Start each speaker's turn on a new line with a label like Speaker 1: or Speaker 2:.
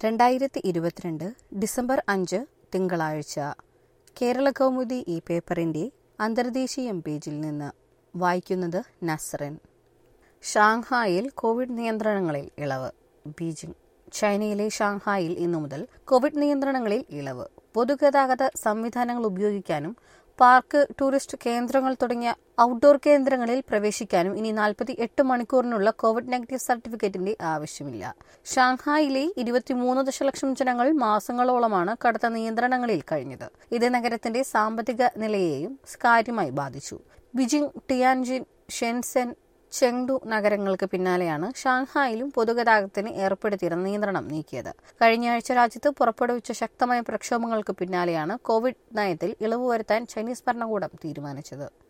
Speaker 1: രണ്ടായിരത്തി ഇരുപത്തിരണ്ട് ഡിസംബർ അഞ്ച് തിങ്കളാഴ്ച കേരള കൗമുദി ഈ പേപ്പറിന്റെ അന്തർദേശീയം പേജിൽ നിന്ന് വായിക്കുന്നത് നസ്റിൻ ഷാങ്ഹായിൽ കോവിഡ് നിയന്ത്രണങ്ങളിൽ ഇളവ് ബീജിംഗ് ചൈനയിലെ ഷാങ്ഹായിൽ ഇന്നു മുതൽ കോവിഡ് നിയന്ത്രണങ്ങളിൽ ഇളവ് പൊതുഗതാഗത സംവിധാനങ്ങൾ ഉപയോഗിക്കാനും പാർക്ക് ടൂറിസ്റ്റ് കേന്ദ്രങ്ങൾ തുടങ്ങിയ ഔട്ട്ഡോർ കേന്ദ്രങ്ങളിൽ പ്രവേശിക്കാനും ഇനി നാൽപ്പത്തി എട്ട് മണിക്കൂറിനുള്ള കോവിഡ് നെഗറ്റീവ് സർട്ടിഫിക്കറ്റിന്റെ ആവശ്യമില്ല ഷാങ്ഹായിലെ ഇരുപത്തിമൂന്ന് ദശലക്ഷം ജനങ്ങൾ മാസങ്ങളോളമാണ് കടുത്ത നിയന്ത്രണങ്ങളിൽ കഴിഞ്ഞത് ഇത് നഗരത്തിന്റെ സാമ്പത്തിക നിലയെയും കാര്യമായി ബാധിച്ചു ബീജിംഗ് ടിയാൻജിൻ ഷെൻസെൻ ചെങ്ഡു നഗരങ്ങൾക്ക് പിന്നാലെയാണ് ഷാങ്ഹായിലും പൊതുഗതാഗതത്തിന് ഏർപ്പെടുത്തിയിരുന്ന നിയന്ത്രണം നീക്കിയത് കഴിഞ്ഞയാഴ്ച രാജ്യത്ത് പുറപ്പെടുവിച്ച ശക്തമായ പ്രക്ഷോഭങ്ങൾക്ക് പിന്നാലെയാണ് കോവിഡ് നയത്തിൽ ഇളവ് വരുത്താൻ ചൈനീസ് ഭരണകൂടം തീരുമാനിച്ചത്